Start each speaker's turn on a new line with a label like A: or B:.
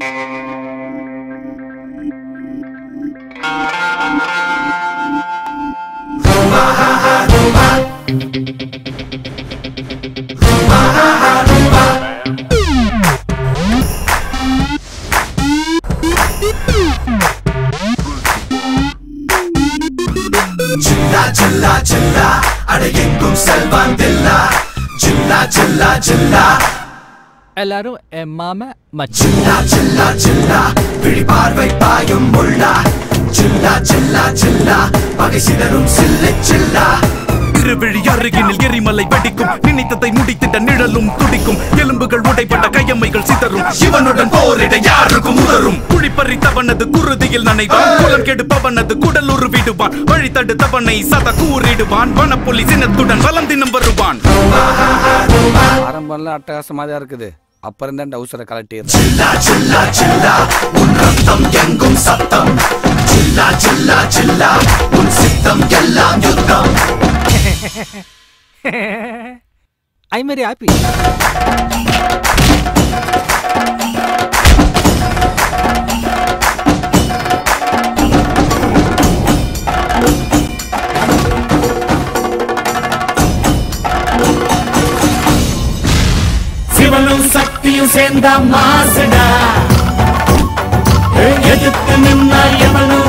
A: ஜில்லா ஜில்லா ஜில்லா அட எங்கும் செல்வான் தில்லா ஜில்லா ஜில்லா ஜில்லா
B: எல்லாரும் என் மாம மச்சி
A: ஜில்லா ஜில்லா ஜில்லா விழி பார்வை பாயும் முள்ளா ஜில்லா ஜில்லா ஜில்லா பகை சிதறும் சில்லு சில்லா
C: இருவிழி அருகினில் எரிமலை வெடிக்கும் நினைத்ததை முடித்திட்ட நிழலும் துடிக்கும் எலும்புகள் உடைப்பட்ட கையம்மைகள் சிதறும்
A: இவனுடன் போரிட யாருக்கும் உதரும்
C: குழிப்பறித்தவனது குருதியில் நனைவான் குலம் கெடுப்பவனது குடல் உருவிடுவான் வழி தடுத்தவனை சத கூறிடுவான் வனப்புலி சின்னத்துடன் வலம் தினம் வருவான்
D: ஆரம்பம்லாம் அட்டகாசமாக தான் இருக்குது அப்புறம் தான் டவுசரை கலட்டிடுறேன்
A: ஜில்லா ஜில்லா ஜில்லா உன் ரத்தம் எங்கும் சத்தம் ஜில்லா ஜில்லா ஜில்லா உன் சித்தம் எல்லாம் யுத்தம்
B: ஐ மேரி ஹாப்பி
E: சிவனும் சக்தியும் சேர்ந்த மாசுடா எதிர்த்து நின்னா எவனும்